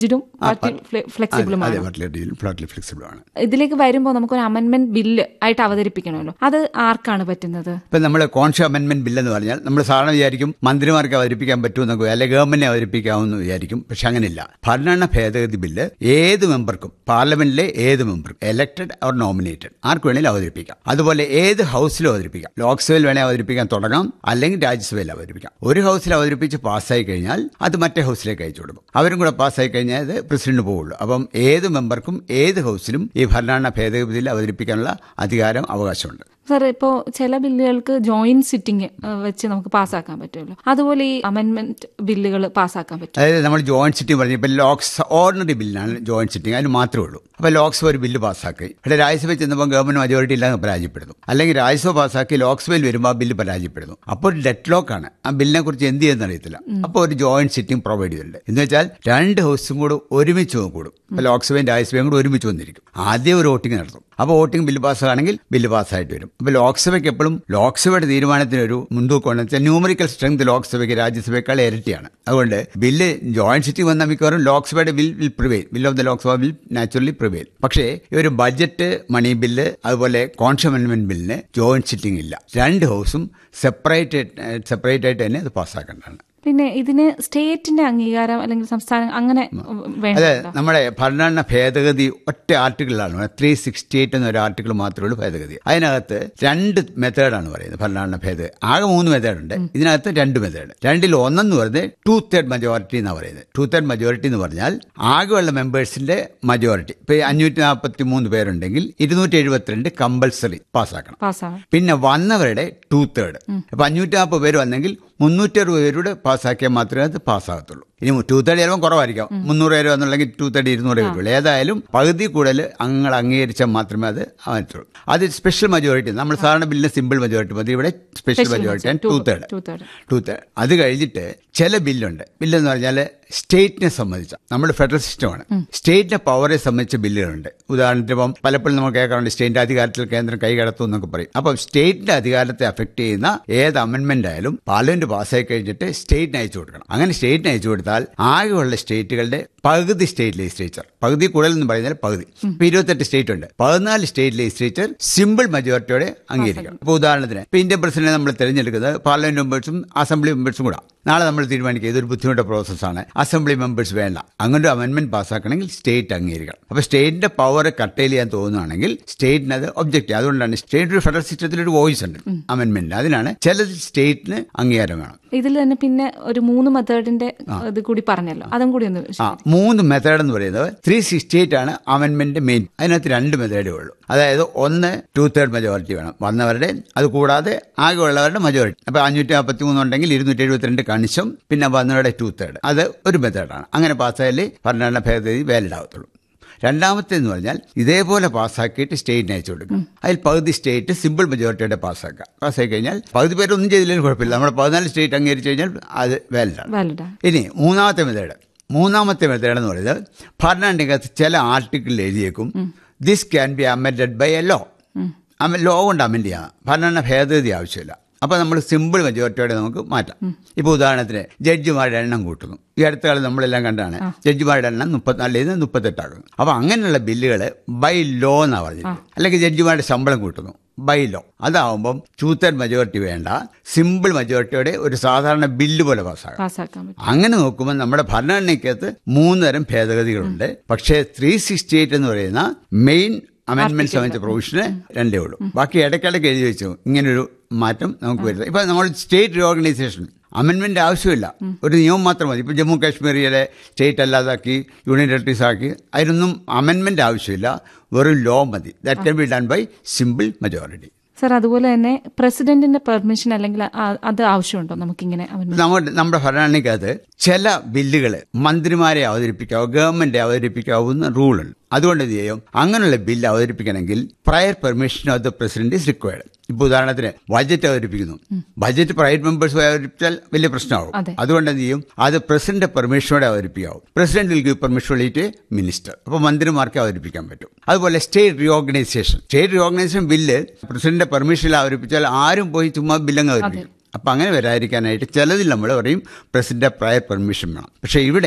ഇതിലും ഫ്ലെക്സിബിളും അതെ ഫ്ലോട്ടിൽ ഫ്ലെക്സിബിൾ ആണ് ഇതിലേക്ക് വരുമ്പോൾ നമുക്കൊരു അമെന്റ്മെന്റ് ബില്ല് ആയിട്ട് അവതരിപ്പിക്കണമല്ലോ അത് ആർക്കാണ് പറ്റുന്നത് ഇപ്പൊ നമ്മൾ കോൺഷ്യസ് അമെന്റ്മെന്റ് ബിൽ എന്ന് പറഞ്ഞാൽ നമ്മൾ സാധാരണ വിചാരിക്കും മന്ത്രിമാർക്ക് അവതരിപ്പിക്കാൻ പറ്റുമെന്നൊക്കെ അല്ലെങ്കിൽ ഗവൺമെന്റിനെ അവതരിപ്പിക്കാമെന്ന് വിചാരിക്കും പക്ഷെ അങ്ങനെയില്ല ഭരണഘടന ഭേദഗതി ബില്ല് ഏത് മെമ്പർക്കും പാർലമെന്റിലെ ഏത് മെമ്പർക്കും എലക്ടഡ് ഓർ നോമിനേറ്റഡ് ആർക്ക് വേണേലും അവതരിപ്പിക്കാം അതുപോലെ ഏത് ഹൗസിലും അവതരിപ്പിക്കാം ലോക്സഭയിൽ വേണേൽ അവതരിപ്പിക്കാൻ തുടങ്ങാം അല്ലെങ്കിൽ രാജ്യസഭയിൽ അവതരിപ്പിക്കാം ഒരു ഹൗസിൽ അവതരിപ്പിച്ച് പാസ്സായി കഴിഞ്ഞാൽ അത് മറ്റേ ഹൗസിലേക്ക് അയച്ചു കൊടുക്കും അവരും കൂടെ പാസ്സായി കഴിഞ്ഞാൽ അത് പ്രസിഡന്റ് പോവുള്ളൂ അപ്പം ഏത് മെമ്പർക്കും ഏത് ഹൗസിലും ഈ ഭരണഘടന ഭേദഗതി ബിൽ അവതരിപ്പിക്കാനുള്ള അധികാരം അവകാശമുണ്ട് സാർ ഇപ്പോൾ ചില ബില്ലുകൾക്ക് ജോയിന്റ് സിറ്റിംഗ് വെച്ച് നമുക്ക് പാസ്സാക്കാൻ പറ്റുമല്ലോ അതുപോലെ ഈ അമെന്റ്മെന്റ് ബില്ലുകൾ പാസ്സാക്കാൻ പറ്റും അതായത് നമ്മൾ ജോയിന്റ് സിറ്റിംഗ് പറഞ്ഞു ഇപ്പം ലോക്സ് ഓർഡിനറി ബില്ലിനാണ് ജോയിന്റ് സിറ്റിംഗ് അതിന് മാത്രമേ ഉള്ളൂ അപ്പോൾ ലോക്സഭ ഒരു ബില്ല് പാസ്സാക്കി ഇവിടെ രാജ്യസഭയിൽ ചെന്നപ്പോൾ ഗവൺമെന്റ് മജോറിറ്റി ഇല്ലാതെ പരാജയപ്പെടുന്നു അല്ലെങ്കിൽ രാജ്യസഭ പാസ്സാക്കി ലോക്സഭയിൽ വരുമ്പോൾ ആ ബില്ല് പരാജയപ്പെടുന്നു അപ്പോൾ ഡെറ്റ് ലോക്കാണ് ആ ബില്ലിനെ കുറിച്ച് എന്ത് ചെയ്യുന്ന അറിയത്തില്ല അപ്പോൾ ഒരു ജോയിന്റ് സിറ്റിംഗ് പ്രൊവൈഡ് ചെയ്തിട്ടുണ്ട് എന്ന് വെച്ചാൽ രണ്ട് ഹൗസും കൂടെ ഒരുമിച്ച് കൂടും ഇപ്പോൾ ലോക്സഭയും രാജ്യസഭയും കൂടെ ഒരുമിച്ച് വന്നിരിക്കും ആദ്യം ഒരു വോട്ടിംഗ് നടത്തും അപ്പോൾ വോട്ടിംഗ് ബില്ല് പാസ്സാണെങ്കിൽ ബില്ല് പാസ്സായിട്ട് വരും അപ്പോൾ ലോക്സഭയ്ക്ക് എപ്പോഴും ലോക്സഭയുടെ തീരുമാനത്തിന് ഒരു മുൻതൂക്കമുണ്ടെന്ന് വെച്ചാൽ ന്യൂമറിക്കൽ സ്ട്രെങ്ത് ലോക്സഭയ്ക്ക് രാജ്യസഭയേക്കാൾ ഇരട്ടിയാണ് അതുകൊണ്ട് ബില്ല് ജോയിന്റ് സിറ്റിംഗ് വന്ന മിക്കവാറും ലോക്സഭയുടെ bill will prevail bill of the Lok Sabha will naturally prevail പക്ഷേ ഈ ഒരു ബഡ്ജറ്റ് മണി ബില്ല് അതുപോലെ കോൺഷ്യസ് അമെന്റ്മെന്റ് ബില്ലിന് ജോയിന്റ് സിറ്റിംഗ് ഇല്ല രണ്ട് ഹൗസും സെപ്പറേറ്റ് സെപ്പറേറ്റ് ആയിട്ട് തന്നെ അത് പാസ്സാക്കേണ്ടതാണ് പിന്നെ ഇതിന് സ്റ്റേറ്റിന്റെ അംഗീകാരം അല്ലെങ്കിൽ സംസ്ഥാനം അങ്ങനെ വേണ്ട അതെ നമ്മുടെ ഭരണഘടന ഭേദഗതി ഒറ്റ ആർട്ടിക്കിളാണ് ത്രീ സിക്സ്റ്റി എയ്റ്റ് എന്നൊരു ആർട്ടിക്കിൾ മാത്രമേ ഉള്ളൂ ഭേദഗതി അതിനകത്ത് രണ്ട് മെത്തേഡാണ് പറയുന്നത് ഭരണഘടന ഭേദഗതി ആകെ മൂന്ന് മെത്തേഡുണ്ട് ഇതിനകത്ത് രണ്ട് മെത്തേഡ് രണ്ടിൽ ഒന്നെന്ന് പറയുന്നത് ടു തേർഡ് മജോറിറ്റി എന്നാണ് പറയുന്നത് ടു തേർഡ് മജോറിറ്റി എന്ന് പറഞ്ഞാൽ ആകെയുള്ള മെമ്പേഴ്സിന്റെ മജോറിറ്റി ഇപ്പൊ അഞ്ഞൂറ്റി നാൽപ്പത്തി മൂന്ന് പേരുണ്ടെങ്കിൽ ഇരുന്നൂറ്റി എഴുപത്തിരണ്ട് കമ്പൽസറി പാസ്സാക്കണം പാസ്സാവും പിന്നെ വന്നവരുടെ ടു തേർഡ് അപ്പൊ അഞ്ഞൂറ്റി നാൽപ്പത് പേര് വന്നെങ്കിൽ മുന്നൂറ്റി അറുപത് പേരുടെ പാസ്സാക്കിയാൽ മാത്രമേ അത് പാസ്സാകത്തുള്ളൂ ഇനി ടു തേർഡ് ചിലപ്പോൾ കുറവായിരിക്കാം മുന്നൂറ് പേര് വന്നുണ്ടെങ്കിൽ ടു തേർഡ് ഇരുന്നൂറ് പേരുള്ളൂ ഏതായാലും പകുതി കൂടുതൽ അംഗങ്ങൾ അംഗീകരിച്ചാൽ മാത്രമേ അത് ആവത്തുള്ളൂ അത് സ്പെഷ്യൽ മജോറിറ്റി നമ്മൾ സാധാരണ ബില്ലിന് സിമ്പിൾ മജോറിറ്റി മതി ഇവിടെ സ്പെഷ്യൽ മജോറിറ്റി ആണ് two third two third two third അത് കഴിഞ്ഞിട്ട് ചില ബില്ലുണ്ട് ബില്ലെന്ന് പറഞ്ഞാൽ സ്റ്റേറ്റിനെ സംബന്ധിച്ച നമ്മൾ ഫെഡറൽ സിസ്റ്റമാണ് സ്റ്റേറ്റിന്റെ പവറെ സംബന്ധിച്ച ബില്ലുകളുണ്ട് ഉദാഹരണത്തിന് ഇപ്പം പലപ്പോഴും നമ്മൾ കേൾക്കാറുണ്ട് സ്റ്റേറ്റിന്റെ അധികാരത്തിൽ കേന്ദ്രം കൈകടത്തും എന്നൊക്കെ പറയും അപ്പം സ്റ്റേറ്റിന്റെ അധികാരത്തെ അഫക്ട് ചെയ്യുന്ന ഏത് അമെന്റ്മെന്റ് ആയാലും പാർലമെന്റ് പാസ്സായി കഴിഞ്ഞിട്ട് സ്റ്റേറ്റിന് അയച്ചു കൊടുക്കണം അങ്ങനെ സ്റ്റേറ്റിന് അയച്ചു കൊടുത്താൽ ആകെയുള്ള സ്റ്റേറ്റുകളുടെ പകുതി സ്റ്റേറ്റ് ലെജിസ്ലേച്ചർ പകുതി കൂടുതൽ എന്ന് പറയുന്നത് പകുതി ഇപ്പൊ ഇരുപത്തെട്ട് സ്റ്റേറ്റ് ഉണ്ട് പതിനാല് സ്റ്റേറ്റ് ലെജിസ്ലേച്ചർ സിമ്പിൾ മജോറിറ്റിയോടെ അംഗീകരിക്കണം ഇപ്പൊ ഉദാഹരണത്തിന് ഇപ്പൊ ഇന്ത്യൻ പ്രസിഡന്റ് നമ്മൾ തിരഞ്ഞെടുക്കുന്നത് പാർലമെന്റ് മെമ്പേഴ്സും അസംബ്ലി മെമ്പേഴ്സും കൂടാ നാളെ നമ്മൾ തീരുമാനിക്കുക ഇതൊരു ബുദ്ധിമുട്ട് പ്രോസസ്സാണ് അസംബ്ലി മെമ്പേഴ്സ് വേണ്ട അങ്ങനെ ഒരു അമെന്റ്മെന്റ് പാസ്സാക്കണമെങ്കിൽ സ്റ്റേറ്റ് അംഗീകരിക്കണം അപ്പൊ സ്റ്റേറ്റിന്റെ പവർ കട്ടയിൽ ചെയ്യാൻ തോന്നുകയാണെങ്കിൽ സ്റ്റേറ്റിന് അത് ഒബ്ജക്റ്റ് ചെയ്യും അതുകൊണ്ടാണ് സ്റ്റേറ്റ് ഒരു ഫെഡറൽ സിസ്റ്റത്തിൽ ഒരു വോയിസ് ഉണ്ട് അമെന്റ്മെന്റിന് അതിനാണ് ചില സ്റ്റേറ്റിന് അംഗീകാരം വേണം ഇതിൽ തന്നെ പിന്നെ ഒരു മൂന്ന് മെത്തേഡിന്റെ ഇത് കൂടി പറഞ്ഞല്ലോ അതും കൂടി ഒന്ന് ആ മൂന്ന് മെത്തേഡ് എന്ന് പറയുന്നത് ത്രീ സിക്സ്റ്റി എയ്റ്റ് ആണ് അമെന്റ്മെന്റ് മെയിൻ അതിനകത്ത് രണ്ട് മെത്തേഡേ ഉള്ളൂ അതായത് ഒന്ന് ടു തേർഡ് മെജോറിറ്റി വേണം വന്നവരുടെ അത് കൂടാതെ ആകെയുള്ളവരുടെ മെജോറിറ്റി അപ്പൊ അഞ്ഞൂറ്റി നാൽപ്പത്തി മൂന്ന് ഉണ്ടെങ്കിൽ ഇരുന്നൂറ്റി എഴുപത്തിരണ്ട് കണിശം പിന്നെ വന്നവരുടെ ടു തേർഡ് അത് ഒരു മെത്തേഡാണ് അങ്ങനെ പാസ്സായാലേ ഭരണഘടന ഭേദഗതി വാലിഡ് ആവത്തുള്ളൂ രണ്ടാമത്തെ എന്ന് പറഞ്ഞാൽ ഇതേപോലെ പാസ്സാക്കിയിട്ട് സ്റ്റേറ്റിന് അയച്ചു കൊടുക്കും അതിൽ പകുതി സ്റ്റേറ്റ് സിമ്പിൾ മെജോറിറ്റിയുടെ പാസ്സാക്കുക പാസ്സായി കഴിഞ്ഞാൽ പകുതി പേരൊന്നും ചെയ്തില്ലെങ്കിലും കുഴപ്പമില്ല നമ്മുടെ പതിനാല് സ്റ്റേറ്റ് അംഗീകരിച്ചു കഴിഞ്ഞാൽ അത് വാലിഡാണ് വാലിഡാ ഇനി മൂന്നാമത്തെ മെത്തേഡ് മൂന്നാമത്തെ മെത്തേഡ് എന്ന് പറയുന്നത് ഭരണഘടനയ്ക്കകത്ത് ചില ആർട്ടിക്കിളിൽ എഴുതിയേക്കും this can be amended by a law law കൊണ്ട് അമെൻഡ് ചെയ്യാം ഭരണഘടന ഭേദഗതി ആവശ്യമില്ല അപ്പോൾ നമ്മൾ സിമ്പിൾ മെജോറിറ്റിയോടെ നമുക്ക് മാറ്റാം ഇപ്പോൾ ഉദാഹരണത്തിന് ജഡ്ജിമാരുടെ എണ്ണം കൂട്ടുന്നു ഈ അടുത്ത കാലം നമ്മളെല്ലാം കണ്ടാണ് ജഡ്ജിമാരുടെ എണ്ണം മുപ്പത്തിനാലിൽ നിന്ന് മുപ്പത്തെട്ടാകുന്നു അപ്പോൾ അങ്ങനെയുള്ള ബില്ലുകൾ ബൈ ലോ എന്നാണ് പറഞ്ഞത് അല്ലെങ്കിൽ ജഡ്ജിമാരുടെ ശമ്പളം കൂട്ടുന്നു ബൈ ലോ അതാവുമ്പം ടൂത്തർ മെജോറിറ്റി വേണ്ട സിമ്പിൾ മെജോറിറ്റിയോടെ ഒരു സാധാരണ ബില്ല് പോലെ പാസ്സാകാം പാസ്സാക്കാൻ പറ്റും അങ്ങനെ നോക്കുമ്പോൾ നമ്മുടെ ഭരണഘടനയ്ക്കകത്ത് മൂന്ന് തരം ഭേദഗതികളുണ്ട് പക്ഷേ ത്രീ സിക്സ്റ്റി എയ്റ്റ് എന്ന് പറയുന്ന മെയിൻ അമെന്റ്മെന്റ് സംബന്ധിച്ച പ്രൊവിഷന് രണ്ടേ ഉള്ളൂ ബാക്കി ഇടയ്ക്കിടയ്ക്ക് എഴുതി വെച്ചു ഇങ്ങനൊരു മാറ്റം നമുക്ക് വരുന്നത് ഇപ്പൊ നമ്മൾ സ്റ്റേറ്റ് റീഓർഗനൈസേഷൻ അമെന്റ്മെന്റ് ആവശ്യമില്ല ഒരു നിയമം മാത്രം മതി ഇപ്പൊ ജമ്മു കാശ്മീരിലെ സ്റ്റേറ്റ് അല്ലാതാക്കി യൂണിയൻ ടെറിട്ടറീസ് ആക്കി അതിനൊന്നും അമെന്റ്മെന്റ് ആവശ്യമില്ല വെറും ലോ മതി that can be done by simple majority sir അതുപോലെ തന്നെ പ്രസിഡന്റിന്റെ പെർമിഷൻ അല്ലെങ്കിൽ ആ- അത് ആവശ്യമുണ്ടോ നമുക്കിങ്ങനെ amendment? നമ്മുടെ നമ്മുടെ ഭരണഘടനയ്ക്കകത്ത് ചില ബില്ലുകൾ മന്ത്രിമാരെ അവതരിപ്പിക്കാവോ ഗവൺമെന്റ് അവതരിപ്പിക്കാവുന്ന റൂളുണ്ട് അതുകൊണ്ട് എന്ത് ചെയ്യും അങ്ങനെയുള്ള ബില്ല് അവതരിപ്പിക്കണമെങ്കിൽ prior permission of the president is required ഇപ്പൊ ഉദാഹരണത്തിന് ബജറ്റ് അവതരിപ്പിക്കുന്നു ബജറ്റ് പ്രൈവറ്റ് മെമ്പേഴ്സ് അവതരിപ്പിച്ചാൽ വലിയ പ്രശ്നമാവും അതെ. അതുകൊണ്ട് എന്ത് ചെയ്യും അത് പ്രസിഡന്റ് പെർമിഷനോടെ അവതരിപ്പിക്കാവും പ്രസിഡന്റ് വിൽ ഗിവ് പെർമിഷൻ ഒളിയിട്ട് മിനിസ്റ്റർ അപ്പൊ മന്ത്രിമാർക്ക് അവതരിപ്പിക്കാൻ പറ്റും അതുപോലെ state reorganisation state reorganisation bill president പെർമിഷനിൽ അവതരിപ്പിച്ചാൽ ആരും പോയി ചുമ്മാ ബില്ലങ്ങ് അവതരിപ്പിക്കും അപ്പൊ അങ്ങനെ വരാതിരിക്കാനായിട്ട് ചിലതിൽ നമ്മൾ പറയും പ്രസിഡന്റ് പ്രയർ പെർമിഷൻ വേണം പക്ഷേ ഇവിടെ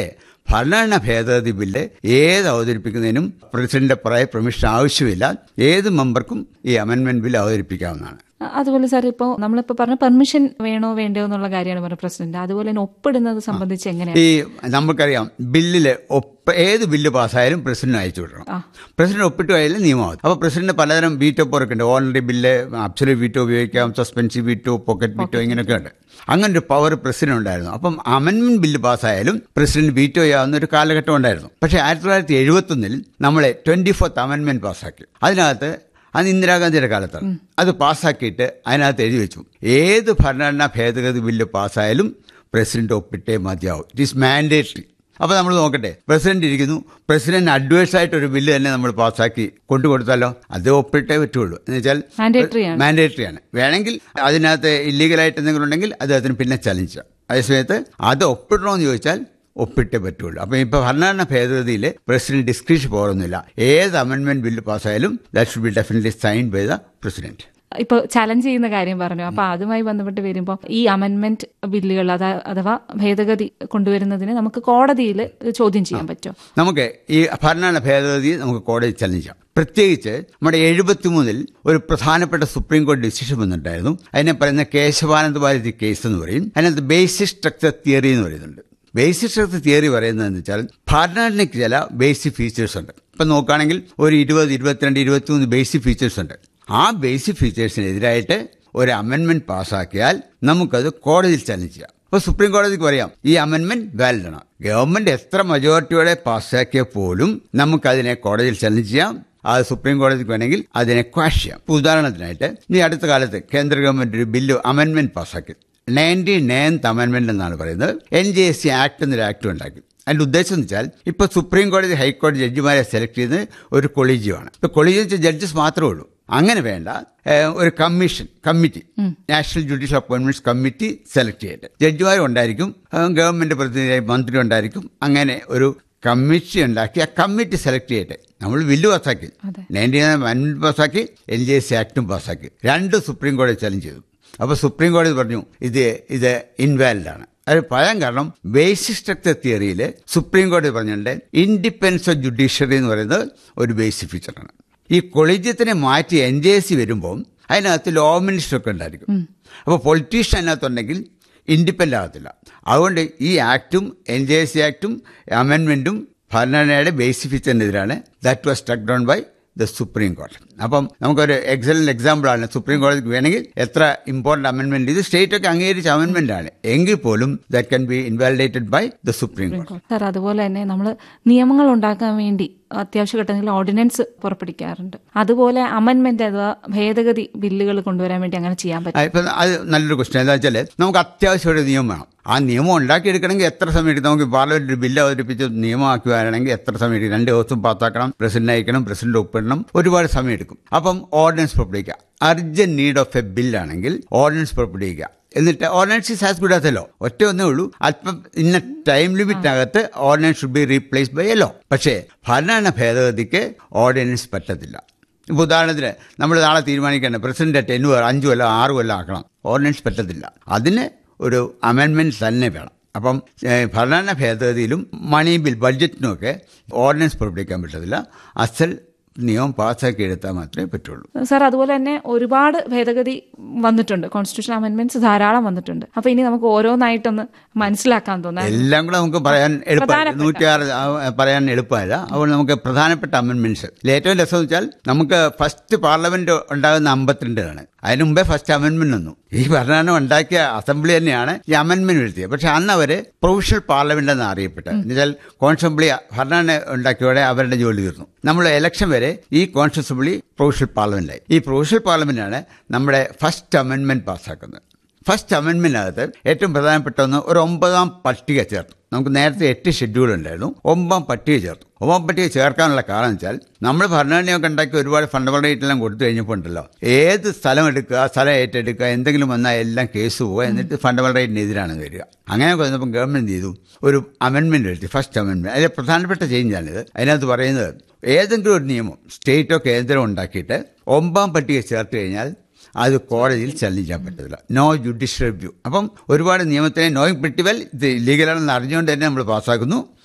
ഭരണഘടനാ ഭേദഗതി ബില്ല് ഏത് അവതരിപ്പിക്കുന്നതിനും പ്രസിഡന്റ് പറയാൻ പെർമിഷൻ ആവശ്യമില്ല ഏത് മെമ്പർക്കും ഈ അമെന്റ്മെന്റ് ബില്ല് അവതരിപ്പിക്കാവുന്നതാണ് അ- അതുപോലെ സാർ ഇപ്പോൾ നമ്മളിപ്പോൾ പറഞ്ഞ പെർമിഷൻ വേണോ വേണ്ടയോ എന്നുള്ള കാര്യമാണ് പറഞ്ഞ പ്രസിഡന്റ് അതുപോലെ തന്നെ ഒപ്പിടുന്നത് സംബന്ധിച്ച് എങ്ങനെയാണ് ഈ നമുക്കറിയാം ബില്ലിൽ ഒപ്പ് ഏത് ബില്ല് പാസ്സായാലും പ്രസിഡന്റ് അയച്ചു വിടണം ആ. പ്രസിഡന്റ് ഒപ്പിട്ട് പോയാലും നിയമമാവും അപ്പോൾ പ്രസിഡന്റ് പലതരം വീറ്റോ പോറൊക്കെ ഉണ്ട് ഓൾറെഡി ബില്ല് അബ്സൊല്യൂട്ട് വീറ്റോ ഉപയോഗിക്കാം സസ്പെൻസീവ് വീറ്റോ പോക്കറ്റ് വീറ്റോ ഇങ്ങനെയൊക്കെ ഉണ്ട് അങ്ങനെ ഒരു പവർ പ്രസിഡന്റ് ഉണ്ടായിരുന്നു അപ്പം അമെന്റ്മെന്റ് ബില്ല് പാസ്സായാലും പ്രസിഡന്റ് വീറ്റോ ചെയ്യാവുന്ന ഒരു കാലഘട്ടം ഉണ്ടായിരുന്നു പക്ഷേ ആയിരത്തി തൊള്ളായിരത്തി എഴുപത്തൊന്നിൽ നമ്മളെ ട്വന്റി ഫോർത്ത് അമെന്റ്മെന്റ് പാസ്സാക്കി അതിനകത്ത് അത് ഇന്ദിരാഗാന്ധിയുടെ കാലത്താണ് അത് പാസ്സാക്കിയിട്ട് അതിനകത്ത് എഴുതി വെച്ചു ഏത് ഭരണഘടനാ ഭേദഗതി ബില്ല് പാസ്സായാലും പ്രസിഡന്റ് ഒപ്പിട്ടേ മതിയാവും ഇറ്റ് ഈസ് മാൻഡേറ്ററി അപ്പോൾ നമ്മൾ നോക്കട്ടെ പ്രസിഡന്റ് ഇരിക്കുന്നു പ്രസിഡന്റ് അഡ്വൈസ് ആയിട്ട് ഒരു ബില്ല് തന്നെ നമ്മൾ പാസ്സാക്കി കൊണ്ടു കൊടുത്താലോ അത് ഒപ്പിട്ടേ പറ്റുള്ളൂ എന്ന് വെച്ചാൽ മാൻഡേറ്ററി ആണ് മാൻഡേറ്ററി ആണ് വേണമെങ്കിൽ അതിനകത്ത് ഇല്ലീഗലായിട്ട് എന്തെങ്കിലും ഉണ്ടെങ്കിൽ അത് അതിന് പിന്നെ ചലഞ്ച് ചെയ്യാം അതേസമയത്ത് അത് ഒപ്പിടണമെന്ന് ചോദിച്ചാൽ ഒപ്പിട്ടേ പറ്റുള്ളൂ അപ്പം ഇപ്പോൾ ഭരണഘടന ഭേദഗതിയിൽ പ്രസിഡന്റ് ഡിസ്ക്രിപ്ഷൻ പോറൊന്നുമില്ല ഏത് അമെന്റ്മെന്റ് ബില്ല് പാസ്സായാലും that should be definitely sign by the president ഇപ്പോൾ ചലഞ്ച് ചെയ്യുന്ന കാര്യം പറഞ്ഞു അപ്പൊ അതുമായി ബന്ധപ്പെട്ട് വരുമ്പോൾ ഈ അമെന്റ്മെന്റ് ബില്ലുകൾ അതാ അഥവാ ഭേദഗതി കൊണ്ടുവരുന്നതിന് നമുക്ക് കോടതിയിൽ ചോദ്യം ചെയ്യാൻ പറ്റുമോ നമുക്ക് ഈ ഭരണഘടന ഭേദഗതി നമുക്ക് കോടതി ചലഞ്ച് ചെയ്യാം പ്രത്യേകിച്ച് നമ്മുടെ എഴുപത്തിമൂന്നിൽ ഒരു പ്രധാനപ്പെട്ട സുപ്രീം കോടതി ഡിസിഷൻ വന്നിട്ടുണ്ടായിരുന്നു അതിനെ പറയുന്ന കേശവാനന്ദ ഭാരതി കേസ് എന്ന് പറയും അതിനകത്ത് ബേസിക് സ്ട്രക്ചർ തിയറി എന്ന് പറയുന്നുണ്ട് ബേസിക് സ്ട്രക്ചർ തിയറി പറയുന്നതെന്ന് വെച്ചാൽ ഭരണഘടനയ്ക്ക് ചില ബേസിക് ഫീച്ചേഴ്സ് ഉണ്ട് ഇപ്പം നോക്കുകയാണെങ്കിൽ ഒരു ഇരുപത് ഇരുപത്തിരണ്ട് ഇരുപത്തിമൂന്ന് ബേസിക് ഫീച്ചേഴ്സ് ഉണ്ട് ആ ബേസിക് ഫീച്ചേഴ്സിനെതിരായിട്ട് ഒരു അമെന്റ്മെന്റ് പാസ്സാക്കിയാൽ നമുക്കത് കോടതിയിൽ ചലഞ്ച് ചെയ്യാം അപ്പോൾ സുപ്രീം കോടതിക്ക് പറയാം ഈ അമെന്റ്മെന്റ് വാലിഡ് ആണ് ഗവൺമെന്റ് എത്ര മെജോറിറ്റിയോടെ പാസ്സാക്കിയ പോലും നമുക്കതിനെ കോടതിയിൽ ചലഞ്ച് ചെയ്യാം അത് സുപ്രീം കോടതിക്ക് വേണമെങ്കിൽ അതിനെ ക്വാഷ് ചെയ്യാം ഇപ്പൊ ഉദാഹരണത്തിനായിട്ട് ഈ അടുത്ത കാലത്ത് കേന്ദ്ര ഗവൺമെന്റ് ഒരു ബില്ല് അമെന്റ്മെന്റ് പാസ്സാക്കി നയൻറ്റി നയൻത്ത് അമെന്റ്മെന്റ് എന്നാണ് പറയുന്നത് N G S C act എന്നൊരു ആക്ട് ഉണ്ടാക്കി അതിന്റെ ഉദ്ദേശം എന്ന് വെച്ചാൽ ഇപ്പൊ സുപ്രീം കോടതി ഹൈക്കോടതി ജഡ്ജിമാരെ സെലക്ട് ചെയ്യുന്നത് ഒരു കൊളീജിയമാണ് ഇപ്പൊ കൊളീജിയം ജഡ്ജസ് മാത്രമേ ഉള്ളൂ അങ്ങനെ വേണ്ട ഏഹ്, ഒരു commission committee national judicial appointments committee select ചെയ്തിട്ട് ജഡ്ജിമാരും ഉണ്ടായിരിക്കും ഏഹ്, ഗവൺമെന്റ് പ്രതിനിധി മന്ത്രി ഉണ്ടായിരിക്കും അങ്ങനെ ഒരു കമ്മിറ്റി ഉണ്ടാക്കി ആ കമ്മിറ്റി സെലക്ട് ചെയ്യട്ടെ നമ്മൾ ബില്ല് പാസ്സാക്കി അതെ. നയൻറ്റി നയൻ പാസ്സാക്കി എൻ ജി എസ് സി ആക്ടും പാസ്സാക്കി രണ്ട് സുപ്രീം കോടതി ചലഞ്ച് ചെയ്തു അപ്പോൾ സുപ്രീം കോടതി പറഞ്ഞു ഇത് ഇത് ഇൻവാലിഡ് ആണ് അത് പറയാൻ കാരണം ബേസിക് സ്ട്രക്ചർ തിയറിയിൽ സുപ്രീം കോടതി പറഞ്ഞിട്ടുണ്ട് ഇൻഡിപെൻഡൻസ് ഓഫ് ജുഡീഷ്യറി എന്ന് പറയുന്നത് ഒരു ബേസിക് ഫീച്ചറാണ് ഈ കൊളീജിയത്തിനെ മാറ്റി എൻ ജെ എസ് സി വരുമ്പോൾ അതിനകത്ത് ലോ മിനിസ്റ്റർ ഒക്കെ ഉണ്ടായിരിക്കും അപ്പോൾ പൊളിറ്റീഷ്യൻ അതിനകത്തുണ്ടെങ്കിൽ ഇൻഡിപെൻഡൻ്റ് ആകത്തില്ല അതുകൊണ്ട് ഈ ആക്ടും എൻ ജെ എസ് സി ആക്ടും അമെൻമെൻറ്റും ഭരണഘടനയുടെ ബേസിക് ഫീച്ചറിനെതിരാണ് that was struck down by the supreme കോടതി അപ്പം നമുക്കൊരു എക്സലന്റ് എക്സാമ്പിൾ ആണ് സുപ്രീം കോടതിക്ക് വേണമെങ്കിൽ എത്ര ഇമ്പോർട്ടന്റ് അമെന്റ്മെന്റ് ഇത് സ്റ്റേറ്റ് ഒക്കെ അംഗീകരിച്ച അമെന്റ്മെന്റ് ആണ് എങ്കിൽ പോലും that can be invalidated by the supreme കോടതി സാർ അതുപോലെ തന്നെ നമ്മൾ നിയമങ്ങൾ ഉണ്ടാക്കാൻ വേണ്ടി അത്യാവശ്യ ഘട്ടങ്ങളിൽ ഓർഡിനൻസ് പുറപ്പെടുവിക്കാറുണ്ട് അതുപോലെ അമെന്റ്മെന്റ് അഥവാ ഭേദഗതി ബില്ലുകൾ കൊണ്ടുവരാൻ വേണ്ടി അങ്ങനെ ചെയ്യാൻ പറ്റും ആ, ഇപ്പം അത് നല്ലൊരു ക്വസ്റ്റ്യൻ എന്താ വെച്ചാൽ നമുക്ക് അത്യാവശ്യം ഒരു നിയമം വേണം ആ നിയമം ഉണ്ടാക്കിയെടുക്കണമെങ്കിൽ എത്ര സമയം എടുക്കും നമുക്ക് പാർലമെന്റ് ഒരു ബില്ല് അവതരിപ്പിച്ച് നിയമമാക്കി വരണമെങ്കിൽ എത്ര സമയം എടുക്കും രണ്ട് ദിവസം പാസ്സാക്കണം പ്രസിഡന്റ് അയക്കണം പ്രസിഡന്റ് ഒപ്പിടണം ഒരുപാട് സമയം എടുക്കും അപ്പം ഓർഡിനൻസ് പുറപ്പെടുവിക്കുക അർജന്റ് നീഡ് ഓഫ് എ ബില്ലാണെങ്കിൽ ഓർഡിനൻസ് പുറപ്പെടുവിക്കുക എന്നിട്ട് ordinance is as good as a law ഒറ്റ ഒന്നേ ഉള്ളൂ അല്പം ഇന്ന ടൈം ലിമിറ്റിനകത്ത് ordinance should be replace by a law പക്ഷേ ഭരണഘടന ഭേദഗതിക്ക് ഓർഡിനൻസ് പറ്റത്തില്ല ഇപ്പോൾ ഉദാഹരണത്തിന് നമ്മൾ നാളെ തീരുമാനിക്കേണ്ട പ്രസിഡന്റ് ടെൻ അഞ്ചു കൊല്ലം ആറ് കൊല്ലം ആക്കണം ഓർഡിനൻസ് പറ്റത്തില്ല അതിന് ഒരു അമെൻമെന്റ് തന്നെ വേണം അപ്പം ഏഹ്, ഭരണഘടന ഭേദഗതിയിലും മണി ബിൽ ബഡ്ജറ്റിനുമൊക്കെ ഓർഡിനൻസ് പുറപ്പെടുവിക്കാൻ പറ്റത്തില്ല അസൽ നിയമം പാസ്സാക്കി എടുത്താൽ മാത്രമേ പറ്റുള്ളൂ സാർ അതുപോലെ തന്നെ ഒരുപാട് ഭേദഗതി വന്നിട്ടുണ്ട് കോൺസ്റ്റിറ്റ്യൂഷൻ അമെന്റ്മെന്റ്സ് ധാരാളം വന്നിട്ടുണ്ട് അപ്പൊ ഇനി നമുക്ക് ഓരോന്നായിട്ടൊന്ന് മനസ്സിലാക്കാൻ തോന്നാം എല്ലാം കൂടെ നമുക്ക് പറയാൻ എളുപ്പമല്ല പ്രധാനപ്പെട്ട. നൂറ്റിയാറ് ആ, പറയാൻ എളുപ്പമല്ല അതുകൊണ്ട് നമുക്ക് പ്രധാനപ്പെട്ട അമെന്റ്മെന്റ്സ് ഏറ്റവും രസം വെച്ചാൽ നമുക്ക് ഫസ്റ്റ് പാർലമെന്റ് ഉണ്ടാകുന്ന അമ്പത്തിരണ്ടാണ് അതിന് മുമ്പേ ഫസ്റ്റ് അമെന്റ്മെന്റ് വന്നു ഈ ഭരണഘടന ഉണ്ടാക്കിയ അസംബ്ലി തന്നെയാണ് ഈ അമെന്റ്മെന്റ് വരുത്തിയത് പക്ഷെ അന്ന് അവര് പ്രൊവിഷ്യൽ പാർലമെന്റ് എന്ന് അറിയപ്പെട്ടത് എന്നുവെച്ചാൽ കോൺസ്റ്റബിളി ഭരണഘടന ഉണ്ടാക്കിയോടെ അവരുടെ ജോലി തീർന്നു നമ്മൾ ഇലക്ഷൻ വരെ ഈ കോൺസ്റ്റബിളി പ്രൊവിഷ്യൽ പാർലമെന്റായി ഈ പ്രൊവിഷ്യൽ പാർലമെന്റാണ് നമ്മുടെ ഫസ്റ്റ് അമെന്റ്മെന്റ് പാസ്സാക്കുന്നത് ഫസ്റ്റ് അമെന്റ്മെന്റിനകത്ത് ഏറ്റവും പ്രധാനപ്പെട്ട ഒന്ന് ഒരു ഒമ്പതാം പട്ടിക ചേർത്തു നമുക്ക് നേരത്തെ എട്ട് ഷെഡ്യൂൾ ഉണ്ടായിരുന്നു ഒമ്പതാം പട്ടിക ചേർത്തു ഒമ്പതാം പട്ടിക ചേർക്കാനുള്ള കാരണം വെച്ചാൽ നമ്മൾ ഭരണഘടനയൊക്കെ ഉണ്ടാക്കി ഒരുപാട് ഫണ്ടമെന്റൽ റൈറ്റ് എല്ലാം കൊടുത്തു കഴിഞ്ഞപ്പോൾ ഉണ്ടല്ലോ ഏത് സ്ഥലം എടുക്കുക സ്ഥലം ഏറ്റെടുക്കുക എന്തെങ്കിലും വന്നാൽ എല്ലാം കേസ് പോവുക എന്നിട്ട് ഫണ്ടമെന്റൽ റൈറ്റിനെതിരാണ് വരിക അങ്ങനെ വന്നപ്പോൾ ഗവൺമെന്റ് എന്ത് ചെയ്തു ഒരു അമെന്റ്മെന്റ് എഴുതി ഫസ്റ്റ് അമെന്റ്മെന്റ് അതിലെ പ്രധാനപ്പെട്ട ചേഞ്ചാണിത് അതിനകത്ത് പറയുന്നത് ഏതെങ്കിലും ഒരു നിയമം സ്റ്റേറ്റോ കേന്ദ്രമോ ഉണ്ടാക്കിയിട്ട് ഒമ്പതാം പട്ടിക ചേർത്ത് കഴിഞ്ഞാൽ അത് കോടതിയിൽ ചലഞ്ച് ചെയ്യാൻ പറ്റത്തില്ല നോ ജുഡീഷ്യൽ റിവ്യൂ അപ്പം ഒരുപാട് നിയമത്തിനെ നോയിങ് പ്രിറ്റി വെൽ ഇത് ലീഗലാണെന്ന് അറിഞ്ഞുകൊണ്ട് തന്നെ നമ്മൾ പാസ്സാക്കുന്നു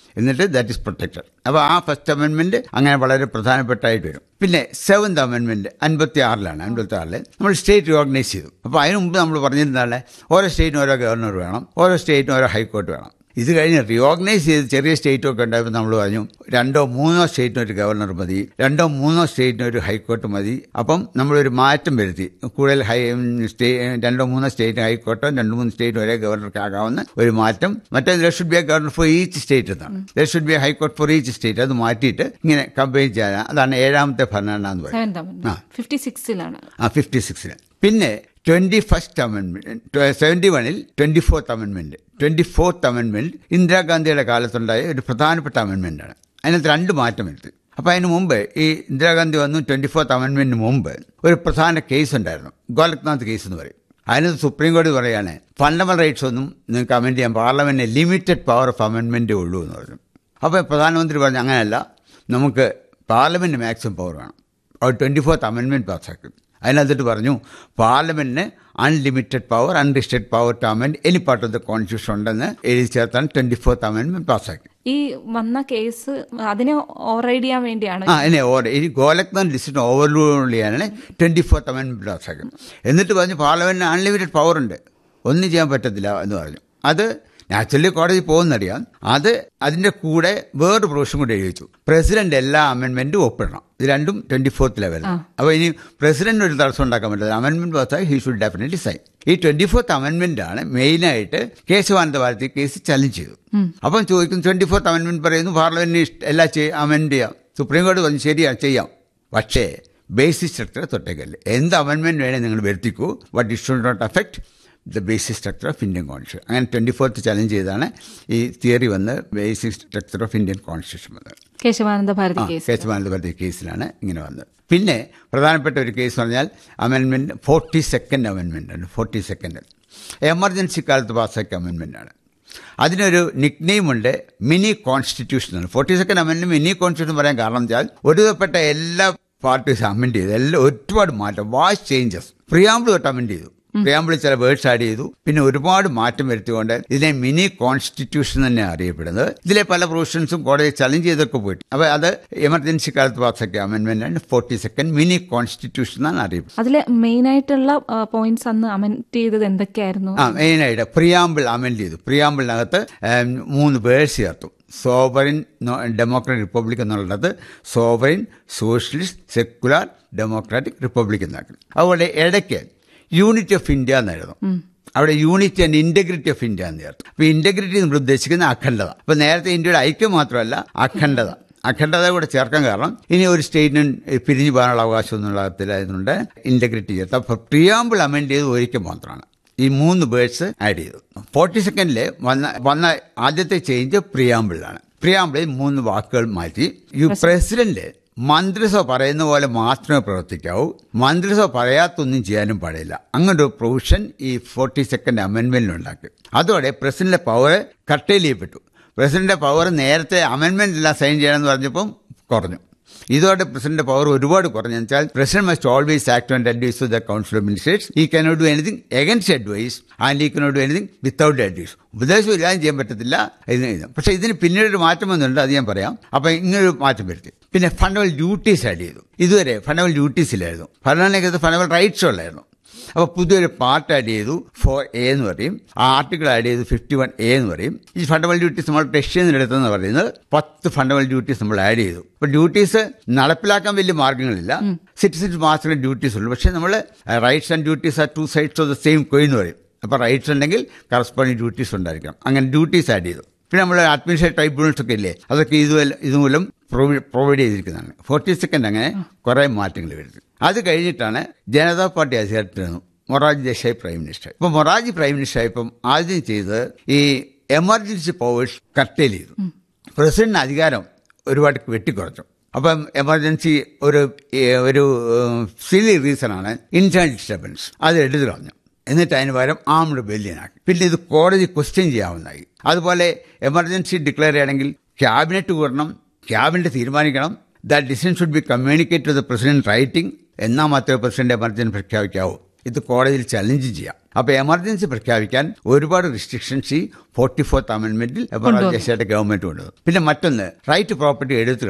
എന്നിട്ട് ദാറ്റ് ഇസ് പ്രൊട്ടക്റ്റഡ് അപ്പോൾ ആ ഫസ്റ്റ് അമെൻമെന്റ് അങ്ങനെ വളരെ പ്രധാനപ്പെട്ടായിട്ട് വരും പിന്നെ സെവൻത് അമെൻമെന്റ് അൻപത്തി ആറിലാണ് അൻപത്തി ആറില് നമ്മൾ സ്റ്റേറ്റ് ഓർഗനൈസ് ചെയ്തു അപ്പോൾ അതിന് മുമ്പ് നമ്മൾ പറഞ്ഞിരുന്നാലേ ഓരോ സ്റ്റേറ്റിനും ഓരോ ഗവർണർ വേണം ഓരോ സ്റ്റേറ്റിനും ഓരോ ഹൈക്കോർട്ട് വേണം ഇത് കഴിഞ്ഞ് റീഓർഗനൈസ് ചെയ്ത് ചെറിയ സ്റ്റേറ്റൊക്കെ ഉണ്ടായപ്പോൾ നമ്മൾ പറഞ്ഞു രണ്ടോ മൂന്നോ സ്റ്റേറ്റിന് ഒരു ഗവർണർ മതി രണ്ടോ മൂന്നോ സ്റ്റേറ്റിന് ഒരു ഹൈക്കോർട്ട് മതി അപ്പം നമ്മളൊരു മാറ്റം വരുത്തി കൂടുതൽ ഹൈ സ്റ്റേ രണ്ടോ മൂന്നോ സ്റ്റേറ്റ് ഹൈക്കോർട്ടോ രണ്ട് മൂന്ന് സ്റ്റേറ്റ് ഒരേ ഗവർണർക്ക് ആകാവുന്ന ഒരു മാറ്റം മറ്റേ there should be a governor for each state എന്നാണ് there should be a high court for each state അത് മാറ്റിയിട്ട് ഇങ്ങനെ കമ്പൈൻ ചെയ്യാൻ അതാണ് ഏഴാമത്തെ ഭരണഘടന എന്ന് പറയുന്നത് സെവൻത് അമെന്റ്മെന്റ് ഫിഫ്റ്റി സിക്സിലാണ് ആ ഫിഫ്റ്റി സിക്സിന് പിന്നെ ട്വന്റി ഫസ്റ്റ് അമെന്റ്മെന്റ് സെവന്റി വണിൽ twenty fourth amendment twenty fourth amendment ഇന്ദിരാഗാന്ധിയുടെ കാലത്തുണ്ടായ ഒരു പ്രധാനപ്പെട്ട അമെന്റ്മെന്റ് ആണ് അതിനകത്ത് രണ്ട് മാറ്റം വരുത്തി അപ്പോൾ അതിന് മുമ്പ് ഈ ഇന്ദിരാഗാന്ധി വന്നു ട്വന്റി ഫോർത്ത് അമെന്റ്മെന്റിന് മുമ്പ് ഒരു പ്രധാന കേസ് ഉണ്ടായിരുന്നു ഗോലക്നാഥ് കേസ് എന്ന് പറയും അതിനകത്ത് സുപ്രീം കോടതി പറയാണ് ഫണ്ടമെന്റൽ റൈറ്റ്സ് ഒന്നും നിങ്ങൾക്ക് അമെന്റ് ചെയ്യാൻ പാർലമെന്റിന് ലിമിറ്റഡ് പവർ ഓഫ് അമെന്റ്മെന്റേ ഉള്ളൂ എന്ന് പറഞ്ഞു അപ്പോൾ പ്രധാനമന്ത്രി പറഞ്ഞു അങ്ങനെയല്ല നമുക്ക് പാർലമെന്റ് മാക്സിമം പവർ വേണം അവർ ട്വന്റി ഫോർത്ത് അമെന്റ്മെന്റ് പാസ്സാക്കി അതിനകത്തിട്ട് പറഞ്ഞു പാർലമെന്റിന് unlimited power unrestricted power to amend any part of the constitution ഉണ്ടെന്ന് എഴുതി ചേർത്താണ് ട്വന്റി ഫോർത്ത് അമെന്റ്മെന്റ് പാസ്സാക്കി ഈ വന്ന കേസ് അതിനെ ഓവർറൈഡ് ചെയ്യാൻ വേണ്ടിയാണ് ആ എന്നെ ഓവർ ഈ ഗോലക്നാഥ് ഡിസിഷൻ ഓവർറൂൾ ചെയ്യാനാണ് ട്വന്റി ഫോർത്ത് അമെന്റ്മെന്റ് പാസ്സാക്കി എന്നിട്ട് പറഞ്ഞു പാർലമെന്റിന് അൺലിമിറ്റഡ് പവർ ഉണ്ട് ഒന്നും ചെയ്യാൻ പറ്റത്തില്ല എന്ന് പറഞ്ഞു അത് നാച്ചുറലി കോടതി പോകുന്നറിയാം അത് അതിന്റെ കൂടെ വേറൊരു പ്രൊവിഷൻ കൂടെ എഴുതി വെച്ചു പ്രസിഡന്റ് എല്ലാ അമെന്റ്മെന്റും ഒപ്പിടണം ഇത് രണ്ടും ട്വന്റി ഫോർത്ത് ലെവൽ അപ്പോൾ ഇനി പ്രസിഡന്റ് ഒരു തടസ്സം ഉണ്ടാക്കാൻ പറ്റില്ല അമെന്റ്മെന്റ് പാസ്സായി ഹി ഷുഡ് ഡെഫിനറ്റ്ലി സൈൻ ഈ ട്വന്റി ഫോർത്ത് അമെന്റ്മെന്റ് ആണ് മെയിനായിട്ട് കേശവാനന്ദ ഭാരതി കേസ് ചലഞ്ച് ചെയ്തു അപ്പം ചോദിക്കും ട്വന്റി ഫോർത്ത് അമെന്റ്മെന്റ് പറയുന്നു പാർലമെന്റിന് ഇഷ്ട- എല്ലാം ചെയ്യ അമെന്റ് ചെയ്യാം സുപ്രീം കോടതി പറഞ്ഞു ശരിയാ ചെയ്യാം പക്ഷേ ബേസിക് സ്ട്രക്ചർ തൊട്ടേക്കല്ലേ എന്ത് അമെന്റ്മെന്റ് വേണേൽ നിങ്ങൾ വരുത്തിക്കൂ but it should not affect the basic structure of Indian constitution അങ്ങനെ ട്വന്റി ഫോർത്ത് ചലഞ്ച് ചെയ്താണ് ഈ തിയറി വന്ന് basic structure of Indian constitution വന്നത് കേശവാനന്ദ ഭാരതി ആ, കേസ് കേശവാനന്ദ ഭാരതി കേസിലാണ് ഇങ്ങനെ വന്നത് പിന്നെ പ്രധാനപ്പെട്ട ഒരു കേസ് പറഞ്ഞാൽ അമെൻമെന്റ് ഫോർട്ടി സെക്കൻഡ് അമെൻമെന്റ് ആണ് ഫോർട്ടി സെക്കൻഡ് എമർജൻസി കാലത്ത് പാസ്സാക്കിയ അമെൻമെന്റ് ആണ് അതിനൊരു നിക് ഉണ്ട് മിനി കോൺസ്റ്റിറ്റ്യൂഷൻ ആണ് ഫോർട്ടി സെക്കൻഡ് അമെൻമെന്റ് മിനി കോൺസ്റ്റിറ്റ്യൂഷൻ പറയാൻ കാരണം വെച്ചാൽ ഒരുവിധപ്പെട്ട എല്ലാ പാർട്ടീസ് അമെൻഡ് ചെയ്തു എല്ലാം ഒരുപാട് മാറ്റം വാച്ച് ചേഞ്ചസ് പ്രിയാമ്പിൾ തൊട്ട് അമെൻഡ് ചെയ്തു പ്രിയാമ്പിളിൽ ചില വേർഡ്സ് ആഡ് ചെയ്തു പിന്നെ ഒരുപാട് മാറ്റം വരുത്തിക്കൊണ്ട് ഇതിനെ മിനി കോൺസ്റ്റിറ്റ്യൂഷൻ തന്നെ അറിയപ്പെടുന്നത് ഇതിലെ പല പ്രൊവിഷൻസും കോടതി ചലഞ്ച് ചെയ്തൊക്കെ പോയിട്ട് അപ്പോൾ അത് എമർജൻസി കാലത്ത് പാസ്സാക്കിയ അമെൻമെന്റ് ആണ് ഫോർട്ടി സെക്കൻഡ് മിനി കോൺസ്റ്റിറ്റ്യൂഷൻ എന്നാണ് അറിയപ്പെടുന്നത് അതിലെ മെയിൻ ആയിട്ടുള്ള പോയിന്റ്സ് അന്ന് അമെന്റ് ചെയ്തത് എന്തൊക്കെയായിരുന്നു ആ മെയിനായിട്ട് പ്രിയാമ്പിൾ അമെൻഡ് ചെയ്തു പ്രിയാമ്പിളിനകത്ത് ഏം, മൂന്ന് വേർഡ്സ് ചേർത്തു സോവറിൻ ഡെമോക്രാറ്റിക് റിപ്പബ്ലിക് എന്നുള്ളത് sovereign socialist secular democratic republic എന്നാക്കി അതുപോലെ ഇടയ്ക്ക് യൂണിറ്റി ഓഫ് ഇന്ത്യ എന്നായിരുന്നു അവിടെ unity and integrity of India എന്ന് ചേർത്തു അപ്പൊ ഇന്റഗ്രിറ്റി നമ്മൾ ഉദ്ദേശിക്കുന്ന അഖണ്ഡത അപ്പൊ നേരത്തെ ഇന്ത്യയുടെ ഐക്യം മാത്രമല്ല അഖണ്ഡത അഖണ്ഡത കൂടെ ചേർക്കാൻ കാരണം ഇനി ഒരു സ്റ്റേറ്റിനും പിരിഞ്ഞു പോകാനുള്ള അവകാശം ഒന്നുള്ളതിലായതുകൊണ്ട് ഇന്റഗ്രിറ്റി ചേർത്ത് അപ്പൊ പ്രിയാമ്പിൾ അമെൻഡ് ചെയ്ത് ഒരിക്കൽ മാത്രമാണ് ഈ മൂന്ന് വേർഡ്സ് ആഡ് ചെയ്തു ഫോർട്ടി സെക്കൻഡില് വന്ന വന്ന ആദ്യത്തെ ചേഞ്ച് പ്രിയാമ്പിളിലാണ് പ്രിയാമ്പിളിൽ മൂന്ന് വാക്കുകൾ മാറ്റി ഈ പ്രസിഡന്റ് മന്ത്രിസഭ പറയുന്ന പോലെ മാത്രമേ പ്രവർത്തിക്കാവൂ മന്ത്രിസഭ പറയാത്തൊന്നും ചെയ്യാനും പാടില്ല അങ്ങനെ ഒരു പ്രൊവിഷൻ ഈ ഫോർട്ടി സെക്കൻഡ് അമെന്റ്മെന്റിൽ ഉണ്ടാക്കി അതോടെ പ്രസിഡന്റിന്റെ പവർ കട്ടയിൽ ചെയ്യപ്പെട്ടു പ്രസിഡന്റിന്റെ പവർ നേരത്തെ അമെന്റ്മെന്റ് എല്ലാം സൈൻ ചെയ്യണമെന്ന് പറഞ്ഞപ്പം കുറഞ്ഞു ഇതോടെ പ്രസിഡന്റ് പവർ ഒരുപാട് കുറഞ്ഞു വെച്ചാൽ president must always act and advise to the council of ministers he cannot do anything against advice and he cannot do anything without advice ഉപദേശം ഇല്ലാതെ ചെയ്യാൻ പറ്റത്തില്ല ഇതിന് ഇത് പക്ഷേ ഇതിന് പിന്നീട് ഒരു മാറ്റം വന്നിട്ടുണ്ട് അത് ഞാൻ പറയാം അപ്പം ഇങ്ങനൊരു മാറ്റം വരുത്തി പിന്നെ ഫണ്ടമെന്റൽ ഡ്യൂട്ടീസ് ആഡ് ചെയ്തു ഇതുവരെ ഫണ്ടമെന്റൽ ഡ്യൂട്ടീസ് ഇല്ലായിരുന്നു ഭരണഘടനയ്ക്കകത്ത് ഫണ്ടമെന്റൽ റൈറ്റ്സ് ഉള്ളായിരുന്നു അപ്പോൾ പുതിയൊരു പാർട്ട് ആഡ് ചെയ്തു ഫോർ എ എന്ന് പറയും ആ ആർട്ടിക്കിൾ ആഡ് ചെയ്തു ഫിഫ്റ്റി വൺ എ എന്ന് പറയും ഈ ഫണ്ടമെന്റൽ ഡ്യൂട്ടീസ് നമ്മൾ റഷ്യയിൽ നിന്ന് എടുത്തെന്ന് പറയുന്നത് പത്ത് ഫണ്ടമെന്റൽ ഡ്യൂട്ടീസ് നമ്മൾ ആഡ് ചെയ്തു അപ്പോൾ ഡ്യൂട്ടീസ് നടപ്പിലാക്കാൻ വലിയ മാർഗ്ഗങ്ങളില്ല സിറ്റിസൺസ് മാത്രമേ ഡ്യൂട്ടീസ് ഉള്ളൂ പക്ഷേ നമ്മൾ rights and duties are two sides of the same coin എന്ന് പറയും അപ്പോൾ റൈറ്റ്സ് ഉണ്ടെങ്കിൽ കറസ്പോണ്ടിങ് ഡ്യൂട്ടീസ് ഉണ്ടായിരിക്കണം അങ്ങനെ ഡ്യൂട്ടീസ് ആഡ് ചെയ്തു പിന്നെ നമ്മൾ അഡ്മിനിസ്ട്രേറ്റീവ് ട്രൈബ്യൂണൽസ് ഒക്കെ ഇല്ലേ അതൊക്കെ ഇതുപോലെ ഇതുമൂലം പ്രൊവൈഡ് ചെയ്തിരിക്കുന്നതാണ് ഫോർട്ടി സെക്കൻഡ് അങ്ങനെ കുറേ മാറ്റങ്ങൾ വരുത്തി അത് കഴിഞ്ഞിട്ടാണ് ജനതാ പാർട്ടി അധികാരത്തിൽ നിന്നു മൊറാജി ദേശായി പ്രൈം മിനിസ്റ്റർ ഇപ്പം മൊറാജി പ്രൈം മിനിസ്റ്റർ ആയപ്പം ആദ്യം ചെയ്തത് ഈ എമർജൻസി പവേഴ്സ് കട്ടേൽ ചെയ്തു പ്രസിഡന്റിന് അധികാരം ഒരുപാട് വെട്ടിക്കുറച്ചു അപ്പം എമർജൻസി ഒരു ഏ, ഒരു സിലി റീസണാണ് ഇന്റേണൽ ഡിസ്റ്റർബൻസ് അത് എടുത്തു കളഞ്ഞു എന്നിട്ട് അതിന് പകരം ആംഡ് ബെല്ലിയനാക്കി പിന്നെ ഇത് കോടതി ക്വസ്റ്റ്യൻ ചെയ്യാവുന്നതായി അതുപോലെ എമർജൻസി ഡിക്ലെയർ ചെയ്യണമെങ്കിൽ ക്യാബിനറ്റ് കൂടണം ക്യാബിനറ്റ് തീരുമാനിക്കണം that decision should be communicate to the president writing എന്നാൽ മാത്രമേ പ്രസിഡന്റ് എമർജൻസി പ്രഖ്യാപിക്കാവൂ ഇത് കോടതിയിൽ ചലഞ്ച് ചെയ്യാം അപ്പൊ എമർജൻസി പ്രഖ്യാപിക്കാൻ ഒരുപാട് റിസ്ട്രിക്ഷൻസ് ഈ ഫോർട്ടി ഫോർത്ത് അമെന്റ്മെന്റിൽ ഗവൺമെന്റ് കൊണ്ടുവന്നു പിന്നെ മറ്റൊന്ന് റൈറ്റ് പ്രോപ്പർട്ടി എടുത്തു